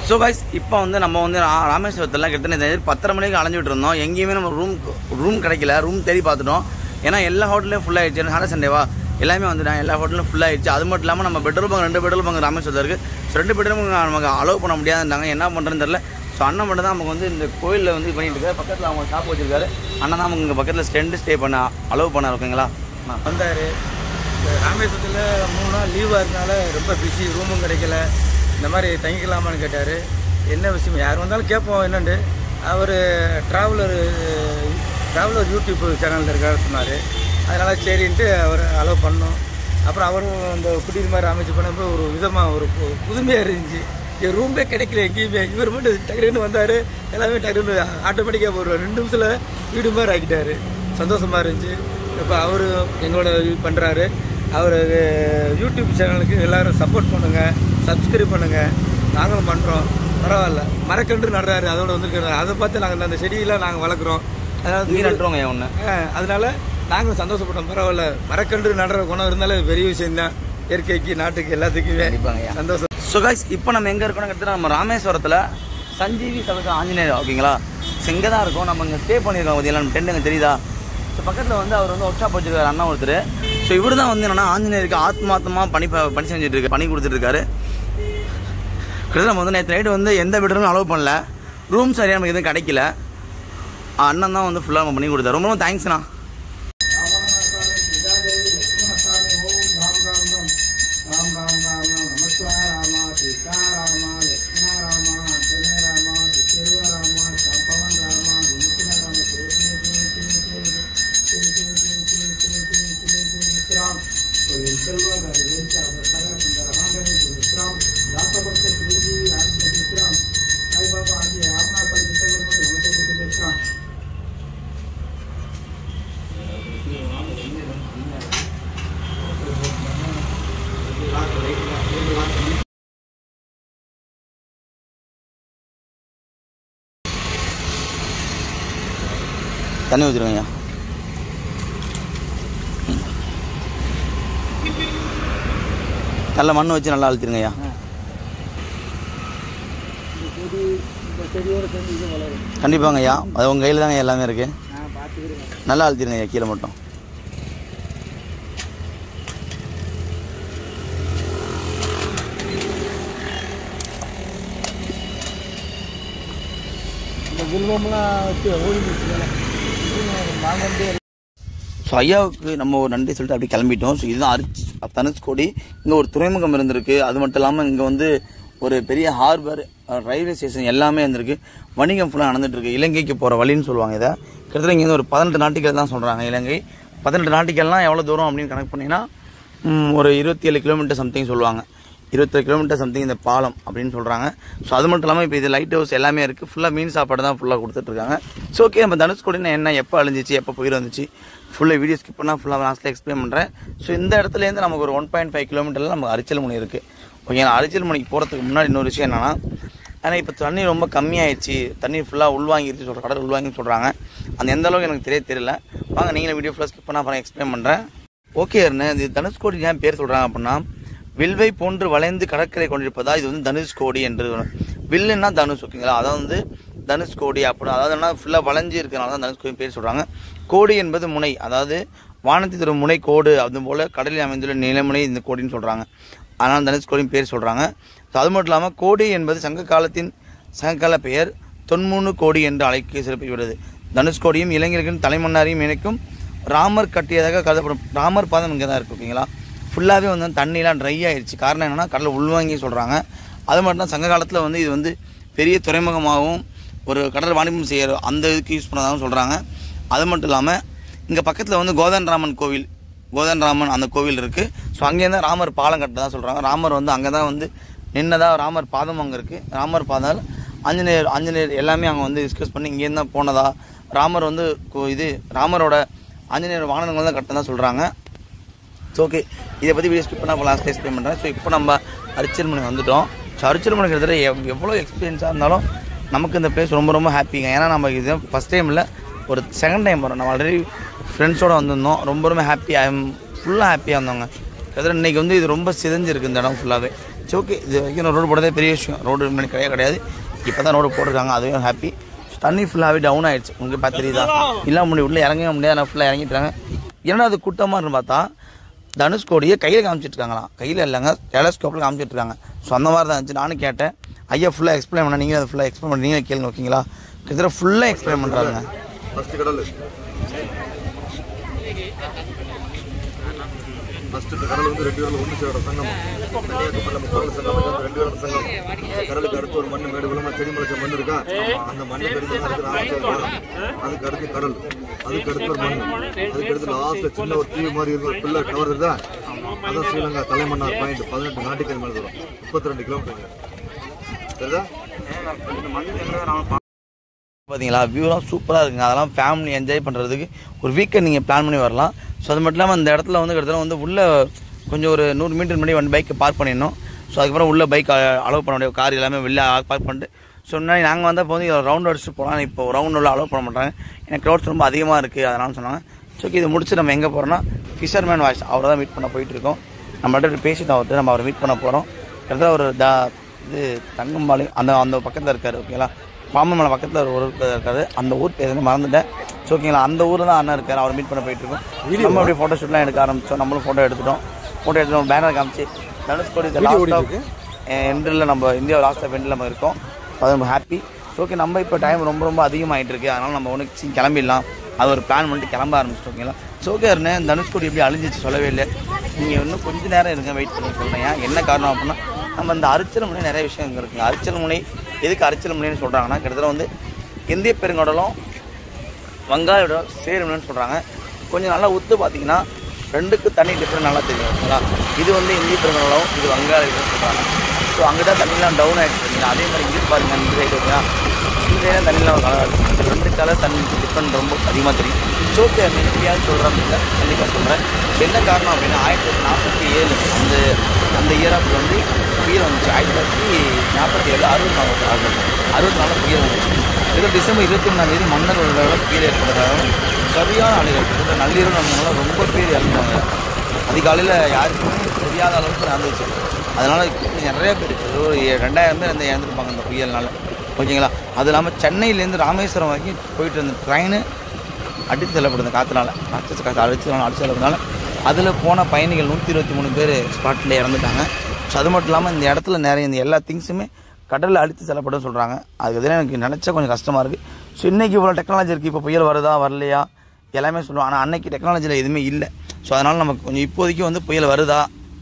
So guys இப்போ வந்து நம்ம வந்து ரா- ராமேஸ்வரத்தில் கிட்டத்தட்ட இந்த பத்தரை மணிக்கு அலைஞ்சிட்டு இருந்தோம் எங்கேயுமே நம்ம ரூம் ரூம் கிடைக்கல ரூம் தேடி பார்த்துட்டோம் ஏன்னா எல்லா ஹோட்டலையும் ஃபுல் ஆயிடுச்சு சாட்டர்டே சண்டேவா எல்லாமே வந்துட்டாங்க எல்லா ஹோட்டலும் ஃபுல் ஆயிடுச்சு அது மட்டும் இல்லாமல் நம்ம பெட்ரோல் பங்க் ரெண்டு பெட்ரோல் பங்க் ராமேஸ்வரத்தில் இருக்குது ஸோ ரெண்டு பெட்ரோல் பங்க் நமக்கு அலோவ் பண்ண முடியாதுன்றாங்க என்ன பண்ணுறதுன்னு தெரியல ஸோ அண்ணன் மட்டும் தான் நமக்கு வந்து இந்த கோயிலில் வந்து இது பண்ணிட்டு இருக்காரு பக்கத்தில் அவங்க ஷாப் வச்சிருக்காரு அண்ணன் தான் நமக்கு இங்கே பக்கத்தில் ஸ்டெண்டு ஸ்டே பண்ண அலோவ் பண்ண ஓகேங்களா அண்ணா வந்தார் ராமேஸ்வரத்தில் மூணு நாள் லீவாக இருந்தனால ரொம்ப பிஸி ரூமும் கிடைக்கல இந்த மாதிரி தங்கிக்கலாமான்னு கேட்டார் என்ன விஷயம் யார் வந்தாலும் கேட்போம் என்னண்டு அவர் ட்ராவலர் ட்ராவலர் யூடியூப் சேனலில் இருக்காரு சொன்னார் அதனால் சரின்ட்டு அவர் அலோவ் பண்ணோம் அப்புறம் அவரும் அந்த குடியிருந்த மாதிரி அமைச்சு பண்ணப்போ ஒரு விதமாக ஒரு பு- புதுமையாக இருந்துச்சு என் ரூமே கிடைக்கல எங்கேயுமே இவர் மட்டும் டக்குன்னு வந்தார் எல்லாமே டக்குன்னு ஆட்டோமேட்டிக்காக ஒரு ரெண்டு நிமிஷத்தில் வீடு மாதிரி ஆக்கிட்டாரு சந்தோஷமாக இருந்துச்சு இப்போ அவர் எங்களோட பண்ணுறாரு அவர் யூடியூப் சேனலுக்கு எல்லாரும் சப்போர்ட் பண்ணுங்கள் சப்ஸ்கிரைப் பண்ணுங்கள் நாங்களும் பண்ணுறோம் பரவாயில்ல மரக்கன்று நடுறாரு அதோட வந்துருக்காரு அதை பார்த்து நாங்கள் அந்த செடியெல்லாம் நாங்கள் வளர்க்குறோம் இங்கே அதாவது நட்டுருவோங்க என் ஒன்று ஆஹ், அதனால நாங்களும் சந்தோஷப்பட்டோம் பரவாயில்ல மரக்கன்று நடுற குணம் இருந்தாலே அது பெரிய விஷயம்தான் இயற்கைக்கு நாட்டுக்கு எல்லாத்துக்குமே கண்டிப்பாங்கய்யா. சந்தோஷம் ஸோ கைஸ் இப்போ நம்ம எங்கே இருக்கோம்னு கிட்டத்தட்ட நம்ம ராமேஸ்வரத்தில் சஞ்சீவி சபக ஆஞ்சநேயர் ஓகேங்களா ஸோ இங்கே தான் இருக்கோம் நம்ம இங்கே ஸ்டே பண்ணியிருக்கோம் பார்த்தீங்களா நம்ம டென்ட் தெரியுதா ஸோ பக்கத்தில் வந்து அவர் வந்து ஒர்க் ஷாப் வச்சிருக்காரு அண்ணா ஒருத்தர் ஸோ இவர் தான் வந்து என்னன்னா ஆஞ்சநேயருக்கு ஆத்மாத்தமாக பணி ப- பணி செஞ்சுட்டு இருக்கு பணி கொடுத்துட்டு இருக்காரு கிட்டத்தட்ட நம்ம வந்து நேற்று நைட்டு வந்து எந்த பெட்ரூமும் அலோவ் பண்ணல ரூம் சரியாக நமக்கு எதுவும் கிடைக்கல அண்ணன் தான் வந்து ஃபுல்லாக நம்ம பண்ணி கொடுத்தாரு ரொம்ப ரொம்ப தேங்க்ஸ்ண்ணா தண்ணி ஊற்றிருங்க ஐயா நல்ல மண் வச்சு நல்லா அழுத்திருங்க ஐயா கண்டிப்பாங்க ஐயா அது உங்கள் கையில் தாங்க எல்லாமே இருக்கு நல்லா அழுத்திருங்க ஐயா கீழே மட்டும் இந்த வில்வம்லாம் வச்சு ஓடிச்சு மாங்கண்டே ஸோ ஐயாவுக்கு நம்ம ஒரு நன்றி சொல்லிட்டு அப்படியே கிளம்பிட்டோம் ஸோ இதுதான் அரிச் தனுஷ்கோடி இங்கே ஒரு துறைமுகம் இருந்திருக்கு அது மட்டும் இல்லாமல் இங்கே வந்து ஒரு பெரிய ஹார்பர் ரயில்வே ஸ்டேஷன் எல்லாமே இருந்திருக்கு வணிகம் ஃபுல்லாக நடந்துட்டு இருக்கு இலங்கைக்கு போகிற வழின்னு சொல்லுவாங்க இதை கிட்டத்தட்ட இங்கே ஒரு பதினெட்டு நாட்டிகள் தான் சொல்கிறாங்க இலங்கை பதினெட்டு நாட்டிகள்லாம் எவ்வளோ தூரம் அப்படின்னு கணக்கு பண்ணிங்கன்னா ம், ஒரு இருபத்தி ஏழு கிலோமீட்டர் சம்திங் சொல்லுவாங்க இருபத்தேழு கிலோமீட்டர் சம்திங் இந்த பாலம் அப்படின்னு சொல்கிறாங்க ஸோ அது மட்டும் இல்லாமல் இப்போ இது லைட் ஹவுஸ் எல்லாமே இருக்குது ஃபுல்லாக மீன் சாப்பாடு தான் ஃபுல்லாக கொடுத்துட்ருக்காங்க ஸோ ஓகே நம்ம தனுஷ்கோடினா என்ன எப்போ அழிஞ்சிச்சு எப்போ போயிட்டு வந்துச்சு ஃபுல்லாக வீடியோ ஸ்கிப் பண்ணால் ஃபுல்லாக லாஸ்ட்டில் எக்ஸ்பிளைன் பண்ணுறேன் ஸோ இந்த இடத்துலேருந்து நமக்கு ஒரு ஒன் பாயிண்ட் ஃபைவ் கிலோமீட்டரில் நமக்கு அரிச்சல் முனை இருக்குது ஓகேங்களா அரிச்சல் முனைக்கு போகிறதுக்கு முன்னாடி இன்னொரு விஷயம் என்னன்னா ஆனால் இப்போ தண்ணி ரொம்ப கம்மியாயிடுச்சு தண்ணி ஃபுல்லாக உள்வாங்கிருச்சு சொல்கிற கடல் உள்வாங்கி சொல்கிறாங்க அந்த எந்த அளவுக்கு எனக்கு தெரிய தெரியல வாங்க நீங்களும் வீடியோ ஃபுல்லாக ஸ்கிப் பண்ணால் அப்புறம் எக்ஸ்பிளைன் பண்ணுறேன் ஓகே அருண் இது தனுஷ்கோடி ஏன் பேர் சொல்கிறாங்க அப்படின்னா வில்வை போன்று வளைந்து கடற்கரை கொண்டிருப்பதா இது வந்து தனுஷ்கோடி என்று வில்லுன்னா தனுஷ் ஓகேங்களா அதாவது வந்து தனுஷ்கோடி அப்படி அதாவது என்ன ஃபுல்லாக வளைஞ்சு இருக்கிறனால தான் தனுஷ்கோடி பேர் சொல்கிறாங்க கோடி என்பது முனை அதாவது வானத்தில் தரும் முனை கோடு அது போல் கடலில் அமைந்துள்ள நிலமுனை இந்த கோடின்னு சொல்கிறாங்க அதனால் தனுஷ்கோடின்னு பேர் சொல்கிறாங்க ஸோ அது மட்டும் இல்லாமல் கோடி என்பது சங்க காலத்தின் சங்ககால பெயர் தொன்மூணு கோடி என்று அழைக்க சிறப்பிக்கிறது தனுஷ்கோடியும் இளைஞர்களின் தலைமன்னாரையும் இணைக்கும் ராமர் கட்டியதாக கருதப்படும் ராமர் பாதம் இங்கே தான் இருக்குது ஓகேங்களா ஃபுல்லாகவே வந்து தண்ணிலாம் ட்ரை ஆயிடுச்சு காரணம் என்னென்னா கடலில் உள்வாங்கி சொல்கிறாங்க அது மட்டும் தான் சங்க காலத்தில் வந்து இது வந்து பெரிய துறைமுகமாகவும் ஒரு கடல் வாணிபம் செய்கிற அந்த இதுக்கு யூஸ் பண்ணதாகவும் சொல்கிறாங்க அது மட்டும் இல்லாமல் இங்கே பக்கத்தில் வந்து கோதண்டராமன் கோவில் கோதண்டராமன் அந்த கோவில் இருக்குது ஸோ அங்கேருந்து தான் ராமர் பாலம் கட்டதா சொல்கிறாங்க ராமர் வந்து அங்கே தான் வந்து நின்னதாக ராமர் பாதம் அங்கே இருக்குது ராமர் பாதால் ஆஞ்சநேயர் ஆஞ்சநேயர் எல்லாமே அங்கே வந்து டிஸ்கஸ் பண்ணி இங்கேருந்து தான் போனதா ராமர் வந்து கோ- இது ராமரோட ஆஞ்சநேயர் வாகனங்கள் தான் கட்டதான் சொல்கிறாங்க ஸோ ஓகே இதை பற்றி வீடியோ ஸ்கிப் பண்ணால் லாஸ்ட் எக்ஸ்பிளைன் பண்ணுறேன் ஸோ இப்போ நம்ம அரிச்சல்மனை வந்துட்டோம் ஸோ அரிச்சல்மனை கிட்டத்தட்ட எவ் எவ்வளோ எக்ஸ்பீரியன்ஸாக இருந்தாலும் நமக்கு இந்த பிளேஸ் ரொம்ப ரொம்ப ஹாப்பிங்க ஏன்னா நம்ம இது ஃபஸ்ட் டைம் இல்லை ஒரு செகண்ட் டைம் வரோம் நம்ம ஆல்ரெடி ஃப்ரெண்ட்ஸோடு வந்திருந்தோம் ரொம்ப ரொம்ப ஹாப்பி ஐ எம் ஃபுல்லாக ஹாப்பியாக இருந்தோங்க கிட்டத்தட்ட இன்றைக்கி வந்து இது ரொம்ப சிதைஞ்சிருக்கு இந்த இடம் ஃபுல்லாகவே ஸோ சரி ஓகே இது வரைக்கும் ரோடு போடுறதே பெரிய விஷயம் ரோடு முன்னாடி கிடையாது கிடையாது இப்போ தான் ரோடு போட்டிருக்காங்க அதுவும் ஹாப்பி தண்ணி ஃபுல்லாகவே டவுன் ஆயிடுச்சு உங்களுக்கு பார்த்து தெரியுதா இல்லை முடியும் உள்ளே இறங்கவே முடியாது நான் ஃபுல்லாக இறங்கிட்டாங்க ஏன்னா அது கூட்டமாக இருந்து பார்த்தா தனுஷ்கோடியை கையில் காமிச்சிட்டு இருக்காங்களாம் கையில் இல்லைங்க டெலஸ்கோப்பில் காமிச்சிட்டு இருக்காங்க ஸோ அந்த மாதிரி தான் இருந்துச்சு நானும் கேட்டேன் ஐயா ஃபுல்லாக எக்ஸ்பிளைன் பண்ண நீங்கள் அதை ஃபுல்லாக எக்ஸ்பிளைன் பண்ணி நீங்கள் கேளுங்க ஓகேங்களா கிட்டத்தட்ட ஃபுல்லாக எக்ஸ்பிளைன் பண்ணுறாங்க ஃபர்ஸ்ட் கடல் ஃபர்ஸ்ட் இந்த கடல் வந்து ரெண்டு கடல் ஒன்று சேர சங்கம் கன்னியாகுமரியில் முப்பது சங்கம் இது வந்து ரெண்டு கடல் சங்கம் கடலுக்கு அடுத்து ஒரு மண் மேடு விளமா செடி முளைச்ச மண் இருக்கா அந்த மண்ணு பெருசா இருக்கிற ஆச்சரியம் அதுக்கு அடுத்து கடல் அதுக்கு அடுத்து ஒரு மண் அதுக்கு அடுத்து லாஸ்ட்ல சின்ன ஒரு தீவு மாதிரி இருக்கும் ஒரு பில்லர் டவர் இருந்தா அதான் ஸ்ரீலங்கா தலைமன்னார் பாயிண்ட் பதினெட்டு நாட்டுக்கு மேலே தூரம் முப்பத்தி ரெண்டு கிலோமீட்டர் சரிதா பார்த்தீங்களா வியூலாம் சூப்பராக இருக்குங்க அதெல்லாம் ஃபேமிலி என்ஜாய் பண்ணுறதுக்கு ஒரு வீக்கெண்ட் நீங்கள் பிளான் பண்ணி வரலாம் ஸோ அது மட்டும் இல்லாமல் அந்த இடத்துல வந்து கிட்டத்தட்ட வந்து உள்ளே கொஞ்சம் ஒரு நூறு மீட்டர் முன்னாடி ஒன் பைக்கை பார்க் பண்ணிடணும் ஸோ அதுக்கப்புறம் உள்ள பைக் அலோவ் பண்ண முடியாது கார் எல்லாமே வெளில பார்க் பண்ணிட்டு ஸோ முன்னாடி நாங்கள் வந்தப்போ வந்து ரவுண்ட் அடிச்சுட்டு போகலாம் இப்போ ரவுண்ட் உள்ள அலோவ் பண்ண மாட்டாங்க எனக்கு க்ரௌட்ஸ் ரொம்ப அதிகமாக இருக்குது அதனால சொன்னாங்க ஸோ இது முடிச்சு நம்ம எங்கே போகிறோம்னா ஃபிஷர்மேன் வாய்ஸ் அவரை தான் மீட் பண்ண போயிட்டு இருக்கோம் நம்மள்ட்ட பேசிட்டு அவர்கிட்ட நம்ம அவரை மீட் பண்ண போகிறோம் கிட்டத்தட்ட ஒரு த இது தங்கம்பாளையம் அந்த அந்த பக்கத்தில் இருக்காரு ஓகேங்களா பாம்பமலை பக்கத்தில் ஒரு ஊர் இருக்காரு அந்த ஊர் பேர் வந்து மறந்துட்டேன் ஸோ ஓகேங்களா அந்த ஊரில் தான் அண்ணன் இருக்காரு அவர் மீட் பண்ண போயிட்டு இருக்கோம் நம்ம அப்படியே ஃபோட்டோ ஷூட்லாம் எடுக்க ஆரம்பிச்சோம் நம்மளும் ஃபோட்டோ எடுத்துட்டோம் ஃபோட்டோ எடுத்துட்டோம் பேனர் காமிச்சு தனுஷ்கோடி லாஸ்ட் எண்டில் நம்ம இந்தியா லாஸ்ட் ஆஃப் எண்டில் நம்ம இருக்கோம் அது ரொம்ப ஹாப்பி ஸோ ஓகே நம்ம இப்போ டைம் ரொம்ப ரொம்ப அதிகமாகிட்டு இருக்கு அதனால் நம்ம ஒன்று சீக்கிரம் கிளம்பிடலாம் அது ஒரு பிளான் பண்ணிட்டு கிளம்ப ஆரம்பிச்சிட்டோம் ஓகேங்களா ஸோ ஓகே அருணே தனுஷ்கோடி எப்படி அழிஞ்சிச்சு சொல்லவே இல்லை நீங்கள் இன்னும் கொஞ்ச நேரம் இருங்க வெயிட் பண்ணி சொல்கிறேன் ஏன் என்ன காரணம் அப்படின்னா நம்ம இந்த அரிச்சல் முனை நிறைய விஷயம் இங்கே இருக்குங்க அரிச்சல் முனை எதுக்கு அரிச்சல் முனைன்னு சொல்கிறாங்கன்னா கிட்டத்தட்ட வந்து இந்திய பெருங்கடலும் வங்காளோட சேரும்னு சொல்கிறாங்க கொஞ்சம் நல்லா உத்து பார்த்தீங்கன்னா ரெண்டுக்கு தண்ணி டிஃப்ரெண்ட் நல்லா தெரியும் ஓகேங்களா இது வந்து இந்திய பெருங்கடலும் இது வங்காள இதுன்னு சொல்கிறாங்க ஸோ அங்கே தான் தண்ணிலாம் டவுன் ஆகிடுச்சு ஓகேங்களா அதே மாதிரி இங்கே பாருங்க இந்த சைடு ஓகேங்களா இந்த சைடு தண்ணிலாம் கலர் இருக்கு ரெண்டு கலர் தண்ணி டிஃப்ரெண்ட் ரொம்ப அதிகமாக தெரியும் சோக்கே எப்படியாவது சொல்கிறேன் கண்டிப்பாக சொல்கிறேன் என்ன காரணம் அப்படின்னா ஆயிரத்தி தொள்ளாயிரத்தி நாற்பத்தி ஏழு அந்த அந்த இயராப்பில் வந்து புயல் வந்துச்சு ஆயிரத்தி தொள்ளாயிரத்தி நாற்பத்தி ஏழு அறுபத்தி நாலு ஆகும் அறுபத்தி நாலு புயல் வந்துச்சு இது டிசம்பர் இருபத்தி ஒன்றாம் தேதி மன்னர் ஒரு புயல் ஏற்பட்டதாகவும் சரியான அலைகள் கிட்டத்தட்ட நள்ளிரவு நடந்ததுனால ரொம்ப பேர் இறந்தாங்க அதிகாலையில் யாருக்குமே தெரியாத அளவுக்கு நடந்துச்சு அதனால் நிறைய பேர் ஒரு ரெண்டாயிரம் பேர் அந்த இறந்துருப்பாங்க அந்த புயல்னால ஓகேங்களா அது இல்லாமல் சென்னையிலேருந்து ராமேஸ்வரம் வரைக்கும் போயிட்டு இருந்த ட்ரெயின் அடித்து செல்லப்படுது காற்றுனால ராட்சச காற்று அடிச்சு அடிச்சு செல்லப்படுறதுனால அதில் போன பயணிகள் நூற்றி இருபத்தி மூணு பேர் ஸ்பாட்டில் இறந்துட்டாங்க ஸோ அது மட்டும் இல்லாமல் இந்த இடத்துல நிறைய இந்த எல்லா திங்ஸுமே கடலில் அடித்து செல்லப்படும் சொல்கிறாங்க அது இதெல்லாம் எனக்கு நினச்சா கொஞ்சம் கஷ்டமாக இருக்குது ஸோ இன்றைக்கி இவ்வளோ டெக்னாலஜி இருக்குது இப்போ புயல் வருதா வரலையா எல்லாமே சொல்லுவோம் ஆனால் அன்னைக்கு டெக்னாலஜியில் எதுவுமே இல்லை ஸோ அதனால் நமக்கு கொஞ்சம் இப்போதைக்கு வந்து புயல் வருதா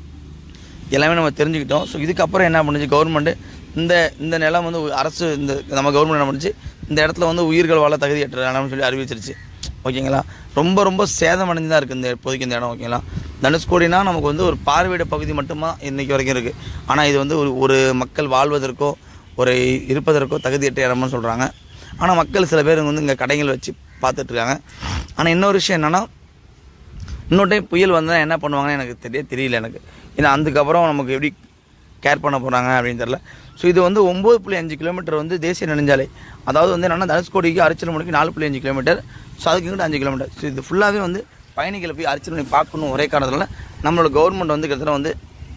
எல்லாமே நம்ம தெரிஞ்சுக்கிட்டோம் ஸோ இதுக்கப்புறம் என்ன பண்ணுச்சு கவர்மெண்ட்டு இந்த இந்த நிலம் வந்து அரசு இந்த நம்ம கவர்மெண்ட் என்ன பண்ணுச்சு இந்த இடத்துல வந்து உயிர்கள் வாழ தகுதியற்ற இடம்னு சொல்லி அறிவிச்சிருச்சு ஓகேங்களா ரொம்ப ரொம்ப சேதம் அடைஞ்சு தான் இருக்குது இந்த இப்போதைக்கு இந்த இடம் ஓகேங்களா தனுஷ்கோடினா நமக்கு வந்து ஒரு பார்வையிட பகுதி மட்டுமா இன்றைக்கி வரைக்கும் இருக்குது ஆனால் இது வந்து ஒரு ஒரு மக்கள் வாழ்வதற்கோ ஒரு இருப்பதற்கோ தகுதியற்ற இடம்னு சொல்கிறாங்க ஆனால் மக்கள் சில பேர் வந்து இங்கே கடைகள் வச்சு பார்த்துட்ருக்காங்க ஆனால் இன்னொரு விஷயம் என்னென்னா இன்னொரு டைம் புயல் வந்தால் என்ன பண்ணுவாங்கன்னு எனக்கு தெரிய தெரியல எனக்கு ஏன்னா அதுக்கப்புறம் நமக்கு எப்படி கேர் பண்ண போகிறாங்க அப்படின்னு தெரில ஸோ இது வந்து ஒம்பது புள்ளி அஞ்சு கிலோமீட்டர் வந்து தேசிய நெடுஞ்சாலை அதாவது வந்து என்னென்னா தனுஷ்கோடிக்கு அரிச்சல் மணிக்கு நாலு புள்ளி அஞ்சு கிலோமீட்டர் ஸோ அதுக்கு இங்கிட்ட அஞ்சு கிலோமீட்டர் ஸோ இது ஃபுல்லாகவே வந்து பயணிகளை போய் அரிச்சல் மணி பார்க்கணும் ஒரே காரணத்தினால நம்மளோட கவர்மெண்ட் வந்து கிட்டத்தட்ட வந்து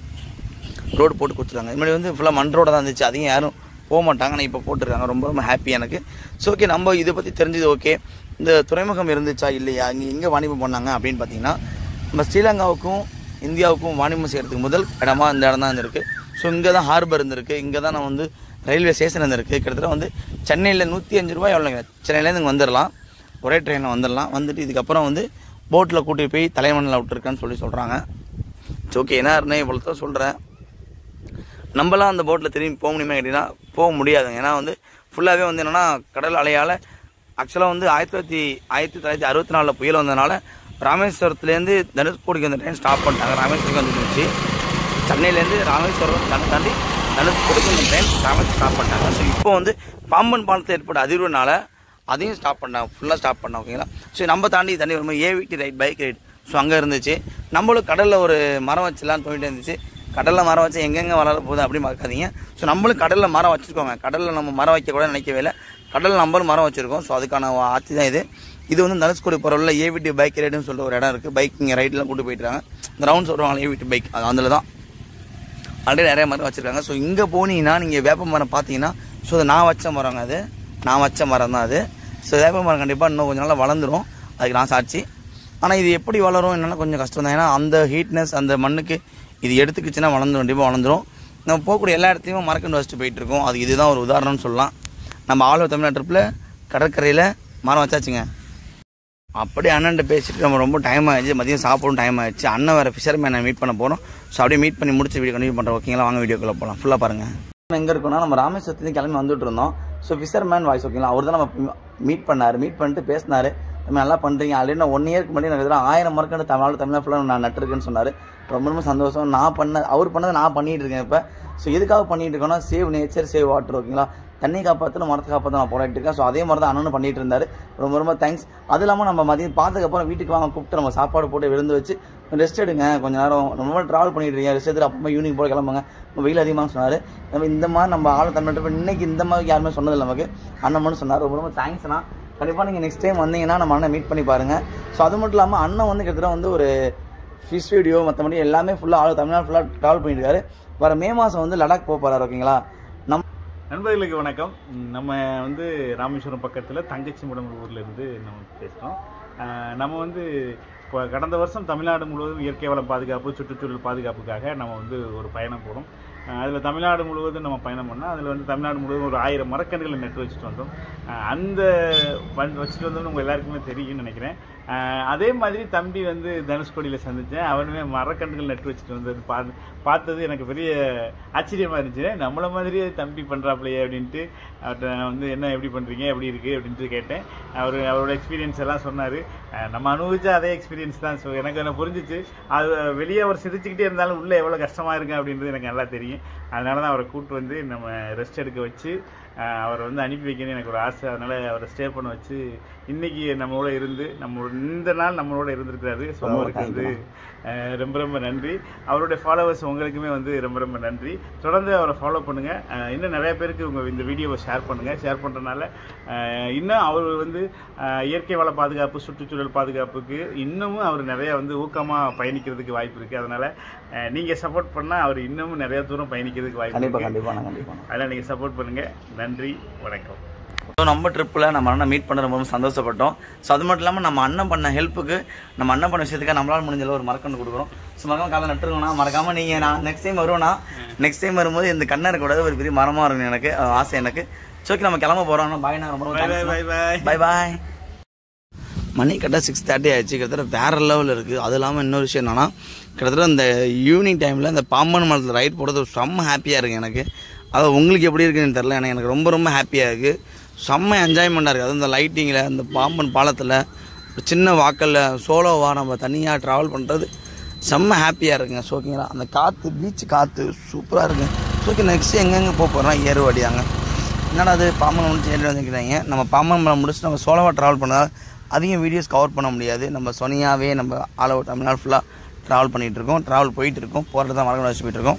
ரோடு போட்டு கொடுத்துருக்காங்க இது மாதிரி வந்து ஃபுல்லாக மண் ரோடாக தான் இருந்துச்சு அதையும் யாரும் போக மாட்டாங்க ஆனால் இப்போ போட்டிருக்காங்க ரொம்ப ரொம்ப ஹாப்பி எனக்கு ஸோ ஓகே நம்ம இதை பற்றி தெரிஞ்சது ஓகே இந்த துறைமுகம் இருந்துச்சா இல்லையா இங்கே எங்கே வாணிபம் பண்ணாங்க அப்படின்னு பார்த்தீங்கன்னா நம்ம ஸ்ரீலங்காவுக்கும் இந்தியாவுக்கும் வாணிபம் செய்கிறதுக்கு முதல் இடமா இந்த இடம் தான் இருந்திருக்கு ஸோ இங்கே தான் ஹார்பர் இருந்திருக்கு இங்கே தான் நான் வந்து ரயில்வே ஸ்டேஷன் இருந்திருக்கு கிட்டத்தட்ட வந்து சென்னையில் நூற்றி அஞ்சு ரூபாய் எவ்வளோங்க சென்னையிலேருந்து இங்கே வந்துடலாம் ஒரே ட்ரெயினில் வந்துடலாம் வந்துட்டு இதுக்கப்புறம் வந்து போட்டில் கூட்டிட்டு போய் தலைமண்ணில் விட்டுருக்கான்னு சொல்லி சொல்கிறாங்க ஸோ ஓகே என்ன இருந்தேன் இவ்வளோ தான் சொல்கிறேன் நம்மலாம் அந்த போட்டில் திரும்பி போக முடியுமா கேட்டிங்கன்னா போக முடியாதுங்க ஏன்னா வந்து ஃபுல்லாகவே வந்து என்னென்னா கடல் அலையால் ஆக்சுவலாக வந்து ஆயிரத்தி தொள்ளாயிரத்தி ஆயிரத்தி தொள்ளாயிரத்தி அறுபத்தி நாலில் புயல் வந்ததுனால ராமேஸ்வரத்துலேருந்து தனுஷ்கோடிக்கு அந்த ட்ரெயின் ஸ்டாப் பண்ணிட்டாங்க ராமேஸ்வரம் வந்துருந்துச்சு சென்னையிலேருந்து ராமேஸ்வரம் தாண்டி தாண்டி தனுஷ்கோடிக்கு இந்த ட்ரெயின் ராமேஸ்வரம் ஸ்டாப் பண்ணிட்டாங்க ஸோ இப்போ வந்து பாம்பன் பாலத்தில் ஏற்பட்ட அதிர்வுனால அதையும் ஸ்டாப் பண்ணாங்க ஃபுல்லாக ஸ்டாப் பண்ணாங்க ஓகேங்களா ஸோ நம்ம தாண்டி தண்ணி வரும்போது ATV ride bike ride so அங்கே இருந்துச்சு நம்மளும் கடலில் ஒரு மரம் வச்சலான்னு போயிட்டு இருந்துச்சு கடலில் மரம் வச்சு எங்கெங்கே வளர போகுது அப்படின்னு பார்க்காதீங்க ஸோ நம்மளும் கடலில் மரம் வச்சுருக்கோங்க கடலில் நம்ம மரம் வைக்க கூட நினைக்கவே இல்லை கடலில் நம்மளும் மரம் வச்சுருக்கோம் ஸோ அதுக்கான ஆட்சி தான் இது இது வந்து தனுஷ்கோடி போகிறவரில் ஏவிடி பைக் ரைடுன்னு சொல்லிட்டு ஒரு இடம் இருக்குது பைக் இங்கே ரைட்லாம் கூட்டு போயிட்டுருக்காங்க இந்த ரவுண்ட் சொல்கிறாங்க ஏவிடி பைக் அது அதில் தான் ஆல்ரெடி நிறைய மரம் வச்சுருக்காங்க ஸோ இங்கே போனீங்கன்னா நீங்கள் வேப்ப மரம் பார்த்தீங்கன்னா ஸோ அது நான் வச்ச மரங்க அது நான் வச்ச மரம் தான் அது ஸோ வேப்ப மரம் கண்டிப்பாக இன்னும் கொஞ்ச நாள் வளர்ந்துரும் அதுக்கு நான் சாட்சி ஆனால் இது எப்படி வளரும் என்னன்னா கொஞ்சம் கஷ்டம் தான் ஏன்னா அந்த ஹீட்னஸ் அந்த மண்ணுக்கு இது எடுத்துக்கிச்சுன்னா வளர்ந்து கண்டிப்பாக வளர்ந்துரும் நம்ம போகக்கூடிய எல்லா இடத்தையுமே மரக்கண்டு வச்சுட்டு போயிட்டு இருக்கோம் அது இதுதான் ஒரு உதாரணம்னு சொல்லலாம் நம்ம ஆளுவ தமிழ்நாடு ட்ரிப்பில் கடற்கரையில் மரம் வச்சாச்சுங்க அப்படியே அண்ணன்ட்ட பேசிட்டு நம்ம ரொம்ப டைம் ஆயிடுச்சு மதியம் சாப்பிடும் டைம் ஆயிடுச்சு அண்ணன் வேறு ஃபிஷர்மேனை மீட் பண்ண போகிறோம் ஸோ அப்படியே மீட் பண்ணி முடிச்சு வீடியோ கண்டினியூ பண்ணுறோம் ஓகேங்களா வாங்க வீடியோக்குள்ளே போகலாம் ஃபுல்லாக பாருங்கள் நம்ம எங்கே இருக்கோம்னா நம்ம ராமேஸ்வரத்துலேருந்து கிளம்பி வந்துட்டு இருந்தோம் ஸோ ஃபிஷர்மேன் வாய்ஸ் ஓகேங்களா அவர் தான் நம்ம மீட் பண்ணார் மீட் பண்ணிட்டு பேசினார் நம்ம நல்லா பண்ணுறீங்க ஆல்ரெடி நான் ஒன் இயர்க்கு முன்னாடி எனக்கு எதிராக ஆயிரம் மரக்கண்டு தமிழ் தமிழ் ஃபுல்லாக நான் நட்டுருக்கேன்னு சொன்னார் ரொம்ப ரொம்ப சந்தோஷம் நான் பண்ண அவர் பண்ணதை நான் பண்ணிட்டு இருக்கேன் இப்போ ஸோ எதுக்காக பண்ணிட்டு இருக்கோம்னா சேவ் நேச்சர் சேவ் வாட்டர் ஓகேங்களா தண்ணி காப்பாற்றணும் மரத்தை காப்பாற்ற நான் போராடிட்டு இருக்கேன் ஸோ அதே மாதிரி தான் அண்ணனும் பண்ணிட்டு இருந்தாரு ரொம்ப ரொம்ப தேங்க்ஸ் அது இல்லாமல் நம்ம மதியம் பார்த்ததுக்கப்புறம் வீட்டுக்கு வாங்க கூப்பிட்டு நம்ம சாப்பாடு போட்டு விருந்து வச்சு ரெஸ்ட் எடுங்க கொஞ்ச நேரம் ரொம்ப ட்ராவல் பண்ணிட்டு இருக்கீங்க ரெஸ்ட் எடுத்து அப்பமா ஈவினிங் போல கிளம்புங்க ரொம்ப வெயில் அதிகமாக சொன்னார் நம்ம இந்த மாதிரி நம்ம ஆளை தமிழ் இன்னைக்கு இந்த மாதிரி யாருமே சொன்னதில்லை நமக்கு அண்ணன் மட்டும் சொன்னார் ரொம்ப ரொம்ப தேங்க்ஸ்ண்ணா கண்டிப்பாக நீங்கள் நெக்ஸ்ட் டைம் வந்தீங்கன்னா நம்ம அண்ணன் மீட் பண்ணி பாருங்கள் ஸோ அது மட்டும் இல்லாமல் அண்ணன் வந்து கிட்டத்தட்ட வந்து ஒரு ஃபிஷ் வீடியோ மற்றபடி எல்லாமே ஃபுல்லாக ஆள் தமிழ்நாடு ஃபுல்லாக ட்ராவல் பண்ணிட்டு இருக்காரு வர மே மாதம் வந்து லடாக் போக போகிறாரு ஓகேங்களா நம்ம நண்பர்களுக்கு வணக்கம் ம், நம்ம வந்து ராமேஸ்வரம் பக்கத்தில் தங்கச்சி முடம் ஊர்ல இருந்து நம்ம பேசுகிறோம் நம்ம வந்து இப்போ கடந்த வருஷம் தமிழ்நாடு முழுவதும் இயற்கை வளம் பாதுகாப்பு சுற்றுச்சூழல் பாதுகாப்புக்காக நம்ம வந்து ஒரு பயணம் போனோம் அதில் தமிழ்நாடு முழுவதும் நம்ம பயணம் பண்ணோம் அதில் வந்து தமிழ்நாடு முழுவதும் ஒரு ஆயிரம் மரக்கன்றுகளை நட்டு வச்சுட்டு வந்தோம் அஹ், அந்த வ- வச்சுட்டு வந்தோம்னு உங்கள் எல்லாருக்குமே தெரியும்னு நினைக்கிறேன் அஹ், அதே மாதிரி தம்பி வந்து தனுஷ்கோடியில் சந்தித்தேன் அவனுமே மரக்கன்றுகள் நட்டு வச்சுட்டு வந்தது பார்த்து பார்த்தது எனக்கு பெரிய ஆச்சரியமாக இருந்துச்சு நம்மள மாதிரியே தம்பி பண்ணுறாப்லையே அப்படின்ட்டு அவர்கிட்ட நான் வந்து என்ன எப்படி பண்ணுறீங்க எப்படி இருக்குது அப்படின்ட்டு கேட்டேன் அவர் அவரோட எக்ஸ்பீரியன்ஸ் எல்லாம் சொன்னார் நம்ம அனுபவிச்ச அதே எக்ஸ்பீரியன்ஸ் தான் ஸோ எனக்கு என்ன புரிஞ்சிச்சு அது வெளியே அவர் சிரிச்சுக்கிட்டே இருந்தாலும் உள்ளே எவ்வளோ கஷ்டமாக இருக்கு அப்படின்றது எனக்கு நல்லா தெரியும் அதனால தான் அவரை கூப்பிட்டு வந்து நம்ம ரெஸ்ட் எடுக்க வச்சு அஹ், அவரை வந்து அனுப்பி வைக்கணும்னு எனக்கு ஒரு ஆசை அதனால அவரை ஸ்டே பண்ண வச்சு இன்னைக்கு நம்மளோட இருந்து நம்ம இந்த நாள் நம்மளோட இருந்திருக்கிறாரு ஸோ ரொம்ப அவருக்கு வந்து thank அஹ், ரொம்ப ரொம்ப நன்றி அவருடைய ஃபாலோவர்ஸ் உங்களுக்குமே வந்து ரொம்ப ரொம்ப நன்றி தொடர்ந்து அவரை ஃபாலோ பண்ணுங்க அஹ், இன்னும் நிறைய பேருக்கு உங்க இந்த வீடியோவை ஷேர் பண்ணுங்க ஷேர் பண்றதுனால அஹ், இன்னும் அவர் வந்து அஹ், இயற்கை வள பாதுகாப்பு சுற்றுச்சூழல் பாதுகாப்புக்கு இன்னமும் அவர் நிறைய வந்து ஊக்கமா பயணிக்கிறதுக்கு வாய்ப்பு இருக்கு அதனால அஹ், நீங்க சப்போர்ட் பண்ணா அவர் இன்னமும் நிறைய தூரம் பயணிக்கிறதுக்கு வாய்ப்பு கண்டிப்பாக இருக்கு கண்டிப்பாக நான் கண்டிப்பாக அதனால நீங்க சப்போர்ட் பண்ணுங்க நன்றி வணக்கம் ஸோ நம்ம ட்ரிப்பில் நம்ம அண்ணன் மீட் பண்ண ரொம்ப சந்தோஷப்பட்டோம் ஸோ அது மட்டும் இல்லாமல் நம்ம அண்ணன் பண்ண ஹெல்ப்புக்கு நம்ம அண்ணன் பண்ண விஷயத்துக்கு நம்மளால் முடிஞ்ச அளவு ஒரு மரக்கன்று கொடுக்குறோம் ஸோ மறக்காம காலை நட்டுருங்கண்ணா மறக்காமல் நீங்கள் நான் நெக்ஸ்ட் டைம் வருவேண்ணா நெக்ஸ்ட் டைம் வரும்போது இந்த கண்ணை இருக்கக்கூடாது ஒரு பெரிய மரமாக இருக்கும் எனக்கு அது ஆசை எனக்கு சோக்கி நம்ம கிளம்ப போகிறோம் பாய் நான் ரொம்ப bye bye bye bye bye மணி கரெக்டாக சிக்ஸ் தேர்ட்டி ஆயிடுச்சு கிட்டத்தட்ட வேற லெவலில் இருக்குது அது இல்லாமல் இன்னொரு விஷயம் என்னன்னா கிட்டத்தட்ட இந்த ஈவினிங் டைமில் இந்த பாம்பன் மரத்தில் ரைட் போடுறது ஒரு செம்ம ஹாப்பியாக இருக்குது எனக்கு அது உங்களுக்கு எப்படி இருக்குன்னு தெரில எனக்கு எனக்கு ரொம்ப ரொம்ப ஹாப்பியாக இருக்குது செம்ம என்ஜாய்மெண்ட்டாக இருக்குது அதுவும் இந்த லைட்டிங்கில் இந்த பாம்பன் பாலத்தில் ஒரு சின்ன வாக்கல்ல சோலோவாக நம்ம தனியாக ட்ராவல் பண்ணுறது செம்ம ஹாப்பியாக இருக்குங்க ஸோ ஓகேங்களா அந்த காற்று பீச் காற்று சூப்பராக இருக்குங்க ஸோ ஓகே நெக்ஸ்ட் எங்கெங்கே போக போகிறோம் ஏறுவாடியாங்க என்னடா அது பாம்பன் முடிச்சு ஏறி வந்துக்கிறாங்க நம்ம பாம்பன் மலை முடிச்சு நம்ம சோலோவாக ட்ராவல் பண்ணதால் அதிகம் வீடியோஸ் கவர் பண்ண முடியாது நம்ம சொனியாவே நம்ம ஆல் ஓவர் தமிழ்நாடு ஃபுல்லாக ட்ராவல் பண்ணிகிட்டு இருக்கோம் ட்ராவல் போயிட்டு இருக்கோம் போகிறது தான் மரங்கள் வச்சு போயிட்டு இருக்கோம்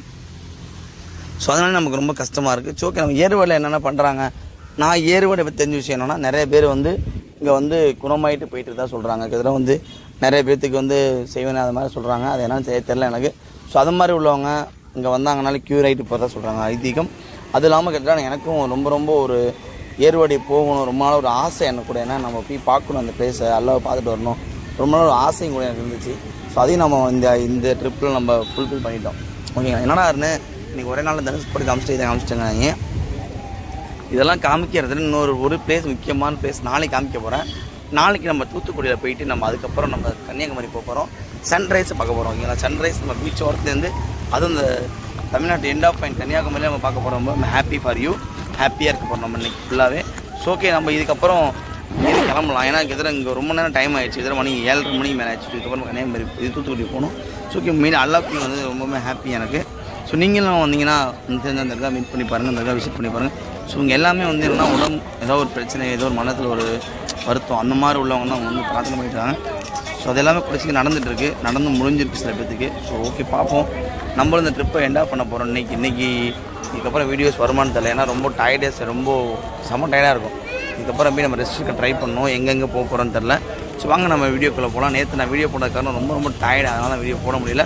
ஸோ அதனால நமக்கு ரொம்ப கஷ்டமாக இருக்குது ஸோ ஓகே நம்ம ஏறுவாடில் என்னென்ன பண்ணுறாங்க நான் ஏறுவாடை பற்றி தெரிஞ்ச விஷயம் என்னென்னா நிறைய பேர் வந்து இங்கே வந்து குணமாயிட்டு போயிட்டு தான் சொல்கிறாங்க கிட்டத்தட்ட வந்து நிறைய பேர்த்துக்கு வந்து செய்வேன் அது மாதிரி சொல்கிறாங்க அது என்னன்னு தெரிய தெரில எனக்கு ஸோ அது மாதிரி உள்ளவங்க இங்கே வந்தாங்கனால க்யூர் ஆகிட்டு போகிறதா சொல்கிறாங்க ஐதீகம் அது இல்லாமல் கிட்டத்தட்ட எனக்கும் ரொம்ப ரொம்ப ஒரு ஏறுவாடி போகணும் ரொம்ப நாள் ஒரு ஆசை எனக்கு கூட ஏன்னா நம்ம போய் பார்க்கணும் அந்த பிளேஸை அல்லாவை பார்த்துட்டு வரணும் ரொம்ப நாள் ஒரு ஆசையும் கூட எனக்கு இருந்துச்சு ஸோ அதையும் நம்ம இந்த இந்த ட்ரிப்பில் நம்ம ஃபுல்ஃபில் பண்ணிட்டோம் ஓகேங்களா என்னடா இருந்து இன்னைக்கு ஒரே நாள் தனுஷ் போட்டு காமிச்சிட்டு இதை காமிச்சிட்டாங்க இதெல்லாம் காமிக்கிறது இன்னொரு ஒரு பிளேஸ் முக்கியமான பிளேஸ் நாளைக்கு காமிக்க போகிறேன் நாளைக்கு நம்ம தூத்துக்குடியில் போயிட்டு நம்ம அதுக்கப்புறம் நம்ம கன்னியாகுமரி போக போகிறோம் சன்ரைஸை பார்க்க போகிறோம் ஓகேங்களா சன்ரைஸ் நம்ம பீச் ஓரத்துலேருந்து அதுவும் இந்த தமிழ்நாட்டு எண்ட் ஆஃப் பாயிண்ட் கன்னியாகுமரியில் நம்ம பார்க்க போகிறோம் ரொம்ப ஹாப்பி ஃபார் யூ ஹாப்பியாக இருக்க போகிறோம் நம்ம இன்னைக்கு ஃபுல்லாகவே ஸோ ஓகே நம்ம இதுக்கப்புறம் மீறி கிளம்பலாம் ஏன்னா கிட்ட இங்கே ரொம்ப நேரம் டைம் ஆயிடுச்சு இதர மணி ஏழரை மணிக்கு மேலே ஆயிடுச்சு இதுக்கப்புறம் கன்னியாகுமரி இது தூத்துக்குடி போகணும் ஸோ ஓகே மீன் அல்லாப்பி வந்து ரொம்பவே ஹாப்பி எனக்கு ஸோ நீங்களும் வந்தீங்கன்னா தெரிஞ்ச அந்த இடத்துல மீட் பண்ணி பாருங்கள் அந்த இடத்துல விசிட் பண்ணி பாருங்கள் ஸோ இங்கே எல்லாமே வந்து என்னன்னா உடம்பு ஏதோ ஒரு பிரச்சனை ஏதோ ஒரு மனத்தில் ஒரு வருத்தம் அந்த மாதிரி உள்ளவங்க தான் வந்து பிரார்த்தனை பண்ணிட்டாங்க ஸோ அது எல்லாமே குடிச்சிக்கு நடந்துட்டு இருக்கு நடந்து முடிஞ்சிருக்கு சில பேத்துக்கு ஸோ ஓகே பார்ப்போம் நம்மளும் இந்த ட்ரிப்பை எண்டா பண்ண போகிறோம் இன்னைக்கு இன்னைக்கு இதுக்கப்புறம் வீடியோஸ் வருமானு தெரியல ஏன்னா ரொம்ப டயர்டேஸ் ரொம்ப செம்ம டயர்டாக இருக்கும் இதுக்கப்புறம் போய் நம்ம ரெஸ்ட் ட்ரை பண்ணோம் எங்கெங்கே போக போகிறோன்னு தெரில ஸோ வாங்க நம்ம வீடியோக்குள்ளே போகலாம் நேற்று நான் வீடியோ போட காரணம் ரொம்ப ரொம்ப டயர்டு அதனால் வீடியோ போட முடியல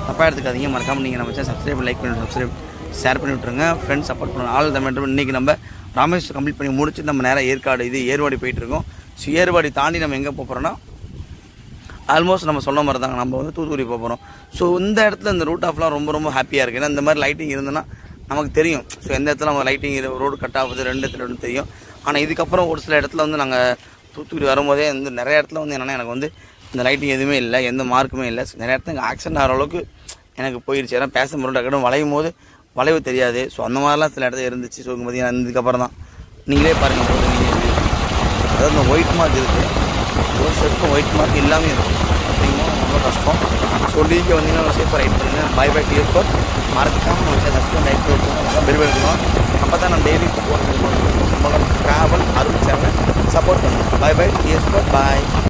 தப்பாக எடுத்துக்காதீங்க மறக்காமல் நீங்கள் நம்ம சேனல் சப்ஸ்கிரைப் லைக் பண்ணி சப்ஸ்கிரைப் ஷேர் பண்ணி விட்ருங்க ஃப்ரெண்ட்ஸ் சப்போர்ட் பண்ணுங்க ஆள் தமிழ் இன்றைக்கி நம்ம ராமேஸ்வரம் கம்ப்ளீட் பண்ணி முடிச்சு நம்ம நேராக ஏற்காடு இது ஏர்வாடி போயிட்டு இருக்கோம் ஸோ ஏர்வாடி தாண்டி நம்ம எங்கே போகிறோன்னா ஆல்மோஸ்ட் நம்ம சொன்ன மாதிரி தாங்க நம்ம வந்து தூத்துக்குடி போக போகிறோம் ஸோ இந்த இடத்துல இந்த ரூட் ஆஃப்லாம் ரொம்ப ரொம்ப ஹாப்பியாக இருக்குது ஏன்னா இந்த மாதிரி லைட்டிங் இருந்ததுன்னா நமக்கு தெரியும் ஸோ எந்த இடத்துல நம்ம லைட்டிங் ரோடு கட் ஆகுது ரெண்டு இடத்துல ரெண்டு தெரியும் ஆனால் இதுக்கப்புறம் ஒரு சில இடத்துல வந்து நாங்கள் தூத்துக்குடி வரும்போதே வந்து நிறைய இடத்துல வந்து என்னென்னா எனக்கு வந்து இந்த லைட்டிங் எதுவுமே இல்லை எந்த மார்க்குமே இல்லை நிறைய இடத்துல இங்கே ஆக்சிடென்ட் ஆகிற அளவுக்கு எனக்கு போயிடுச்சு ஏன்னா பேச முறை கடை வளையும் போது வளைவு தெரியாது ஸோ அந்த மாதிரிலாம் சில இடத்துல இருந்துச்சு ஸோ பார்த்தீங்கன்னா இதுக்கப்புறம் தான் நீங்களே பாருங்கள் போது நீங்கள் அதாவது இந்த ஒயிட் மார்க் இருக்குது ஒரு செட்டும் ஒயிட் மார்க் எல்லாமே இருக்கும் அப்படிங்கும்போது ரொம்ப கஷ்டம் ஸோ நீங்கள் வந்தீங்கன்னா சேஃபாக ரைட் பண்ணுங்கள் பை பை டிஎஸ் கோட் மறக்காமல் நம்ம சப்ஸ்கிரைப் லைக் பண்ணி பெரிய எடுக்கணும் அப்போ தான் நான் டெய்லி போகிறது ட்ராவல் அருள் சேனல் சப்போர்ட் பண்ணுங்கள் பை பை டிஎஸ் கோட் பாய்